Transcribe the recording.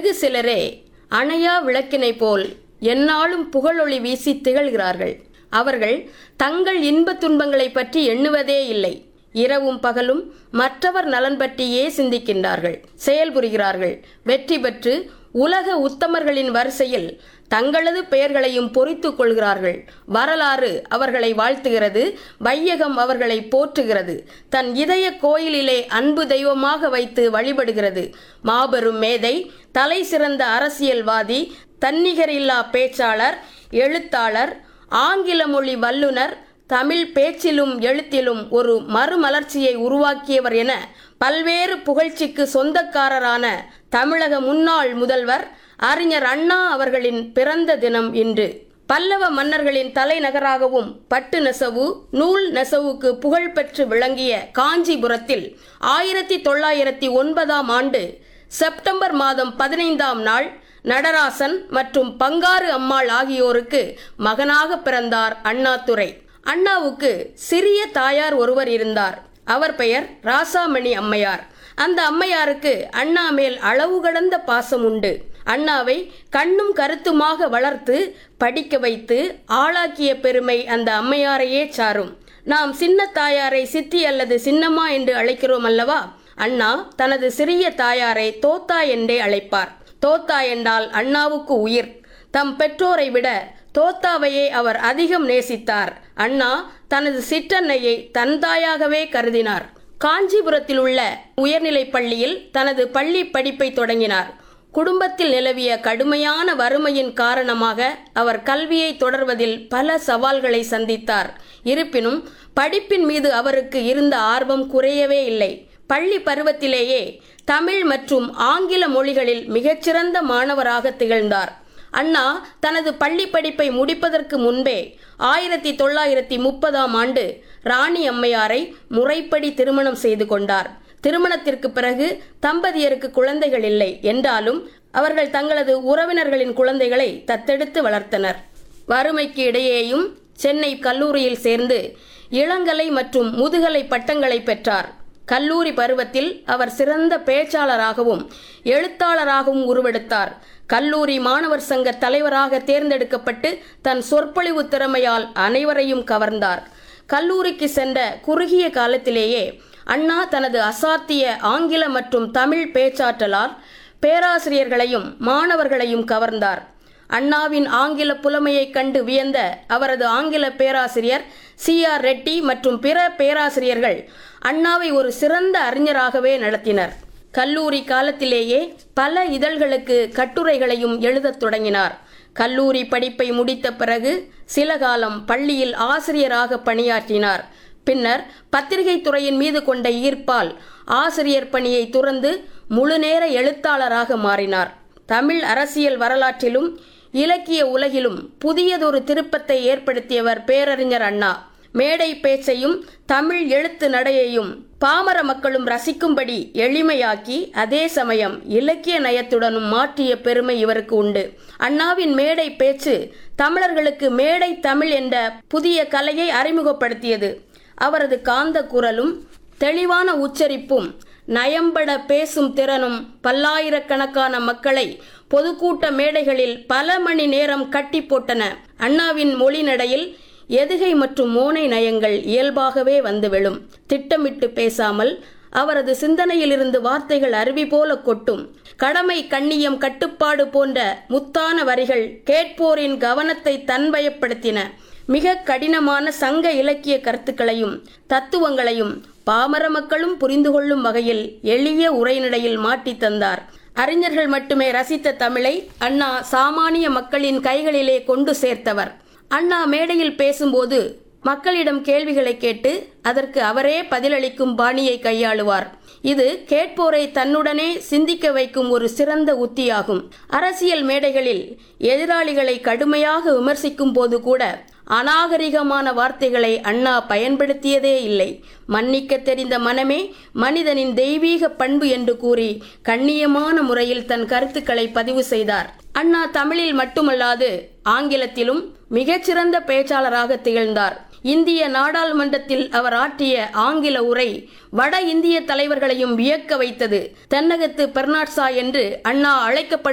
வெகு சிலரே அணையா விளக்கினை போல் எந்நாளும் புகழொளி வீசி திகழ்கிறார்கள் அவர்கள் தங்கள் இன்பத் துன்பங்களை பற்றி எண்ணுவதே இல்லை இரவும் பகலும் மற்றவர் நலன் பற்றியே சிந்திக்கின்றார்கள் செயல்புரிகிறார்கள் வெற்றி பெற்று உலக உத்தமர்களின் வரிசையில் தங்களது பெயர்களையும் பொறித்துக் கொள்கிறார்கள் வரலாறு அவர்களை வாழ்த்துகிறது வையகம் அவர்களை போற்றுகிறது தன் இதய கோயிலிலே அன்பு தெய்வமாக வைத்து வழிபடுகிறது மாபெரும் மேதை தலை சிறந்த அரசியல்வாதி தன்னிகரில்லா பேச்சாளர் எழுத்தாளர் ஆங்கில மொழி வல்லுனர் தமிழ் பேச்சிலும் எழுத்திலும் ஒரு மறுமலர்ச்சியை உருவாக்கியவர் என பல்வேறு புகழ்ச்சிக்கு சொந்தக்காரரான தமிழக முன்னாள் முதல்வர் அறிஞர் அண்ணா அவர்களின் பிறந்த தினம் இன்று பல்லவ மன்னர்களின் தலைநகராகவும் பட்டு நெசவு நூல் நெசவுக்கு புகழ்பெற்று விளங்கிய காஞ்சிபுரத்தில் ஆயிரத்தி தொள்ளாயிரத்தி ஒன்பதாம் ஆண்டு செப்டம்பர் மாதம் பதினைந்தாம் நாள் நடராசன் மற்றும் பங்காரு அம்மாள் ஆகியோருக்கு மகனாக பிறந்தார் அண்ணாதுரை அண்ணாவுக்கு சிறிய தாயார் ஒருவர் இருந்தார் அவர் பெயர் ராசாமணி அம்மையார் அந்த அம்மையாருக்கு அண்ணா மேல் அளவு கடந்த பாசம் உண்டு அண்ணாவை கண்ணும் கருத்துமாக வளர்த்து படிக்க வைத்து ஆளாக்கிய பெருமை அந்த அம்மையாரையே சாரும் நாம் சின்ன தாயாரை சித்தி அல்லது சின்னம்மா என்று அழைக்கிறோம் அல்லவா அண்ணா தனது சிறிய தாயாரை தோத்தா என்றே அழைப்பார் தோத்தா என்றால் அண்ணாவுக்கு உயிர் தம் பெற்றோரை விட தோத்தாவையே அவர் அதிகம் நேசித்தார் அண்ணா தனது சிற்றன்னையை தன் தாயாகவே கருதினார் காஞ்சிபுரத்தில் உள்ள உயர்நிலைப் பள்ளியில் தனது பள்ளி படிப்பை தொடங்கினார் குடும்பத்தில் நிலவிய கடுமையான வறுமையின் காரணமாக அவர் கல்வியை தொடர்வதில் பல சவால்களை சந்தித்தார் இருப்பினும் படிப்பின் மீது அவருக்கு இருந்த ஆர்வம் குறையவே இல்லை பள்ளி பருவத்திலேயே தமிழ் மற்றும் ஆங்கில மொழிகளில் மிகச்சிறந்த மாணவராக திகழ்ந்தார் அண்ணா தனது பள்ளி படிப்பை முடிப்பதற்கு முன்பே ஆயிரத்தி தொள்ளாயிரத்தி முப்பதாம் ஆண்டு ராணி அம்மையாரை முறைப்படி திருமணம் செய்து கொண்டார் திருமணத்திற்கு பிறகு தம்பதியருக்கு குழந்தைகள் இல்லை என்றாலும் அவர்கள் தங்களது உறவினர்களின் குழந்தைகளை தத்தெடுத்து வளர்த்தனர் வறுமைக்கு இடையேயும் சென்னை கல்லூரியில் சேர்ந்து இளங்கலை மற்றும் முதுகலை பட்டங்களை பெற்றார் கல்லூரி பருவத்தில் அவர் சிறந்த பேச்சாளராகவும் எழுத்தாளராகவும் உருவெடுத்தார் கல்லூரி மாணவர் சங்க தலைவராக தேர்ந்தெடுக்கப்பட்டு தன் சொற்பொழிவு திறமையால் அனைவரையும் கவர்ந்தார் கல்லூரிக்கு சென்ற குறுகிய காலத்திலேயே அண்ணா தனது அசாத்திய ஆங்கில மற்றும் தமிழ் பேச்சாற்றலால் பேராசிரியர்களையும் மாணவர்களையும் கவர்ந்தார் அண்ணாவின் ஆங்கில புலமையைக் கண்டு வியந்த அவரது ஆங்கில பேராசிரியர் சி ஆர் ரெட்டி மற்றும் பிற பேராசிரியர்கள் அண்ணாவை ஒரு சிறந்த அறிஞராகவே நடத்தினர் கல்லூரி காலத்திலேயே பல இதழ்களுக்கு கட்டுரைகளையும் எழுதத் தொடங்கினார் கல்லூரி படிப்பை முடித்த பிறகு சில காலம் பள்ளியில் ஆசிரியராக பணியாற்றினார் பின்னர் பத்திரிகை துறையின் மீது கொண்ட ஈர்ப்பால் ஆசிரியர் பணியை துறந்து முழுநேர எழுத்தாளராக மாறினார் தமிழ் அரசியல் வரலாற்றிலும் இலக்கிய உலகிலும் புதியதொரு திருப்பத்தை ஏற்படுத்தியவர் பேரறிஞர் அண்ணா மேடை பேச்சையும் தமிழ் எழுத்து நடையையும் பாமர மக்களும் ரசிக்கும்படி எளிமையாக்கி அதே சமயம் இலக்கிய நயத்துடனும் மாற்றிய பெருமை இவருக்கு உண்டு அண்ணாவின் மேடை பேச்சு தமிழர்களுக்கு மேடை தமிழ் என்ற புதிய கலையை அறிமுகப்படுத்தியது அவரது காந்த குரலும் தெளிவான உச்சரிப்பும் நயம்பட பேசும் திறனும் பல்லாயிரக்கணக்கான மக்களை பொதுக்கூட்ட மேடைகளில் பல மணி நேரம் கட்டி போட்டன அண்ணாவின் மொழி நடையில் எதுகை மற்றும் மோனை நயங்கள் இயல்பாகவே வந்து விழும் திட்டமிட்டு பேசாமல் அவரது சிந்தனையிலிருந்து வார்த்தைகள் அருவி போல கொட்டும் கடமை கண்ணியம் கட்டுப்பாடு போன்ற முத்தான வரிகள் கேட்போரின் கவனத்தை தன்வயப்படுத்தின மிக கடினமான சங்க இலக்கிய கருத்துக்களையும் தத்துவங்களையும் பாமர மக்களும் புரிந்து கொள்ளும் வகையில் எளிய உரைநடையில் மாட்டி தந்தார் அறிஞர்கள் மட்டுமே ரசித்த தமிழை அண்ணா சாமானிய மக்களின் கைகளிலே கொண்டு சேர்த்தவர் அண்ணா மேடையில் பேசும்போது மக்களிடம் கேள்விகளை கேட்டு அதற்கு அவரே பதிலளிக்கும் பாணியை கையாளுவார் இது கேட்போரை தன்னுடனே சிந்திக்க வைக்கும் ஒரு சிறந்த உத்தியாகும் அரசியல் மேடைகளில் எதிராளிகளை கடுமையாக விமர்சிக்கும் போது கூட அநாகரிகமான வார்த்தைகளை அண்ணா பயன்படுத்தியதே இல்லை மன்னிக்க தெரிந்த மனமே மனிதனின் தெய்வீக பண்பு என்று கூறி கண்ணியமான முறையில் தன் கருத்துக்களை பதிவு செய்தார் அண்ணா தமிழில் மட்டுமல்லாது ஆங்கிலத்திலும் மிகச்சிறந்த பேச்சாளராக திகழ்ந்தார் இந்திய நாடாளுமன்றத்தில் அவர் ஆற்றிய ஆங்கில உரை வட இந்திய தலைவர்களையும் வியக்க வைத்தது தென்னகத்து பெர்னாட்சா என்று அண்ணா அழைக்கப்படும்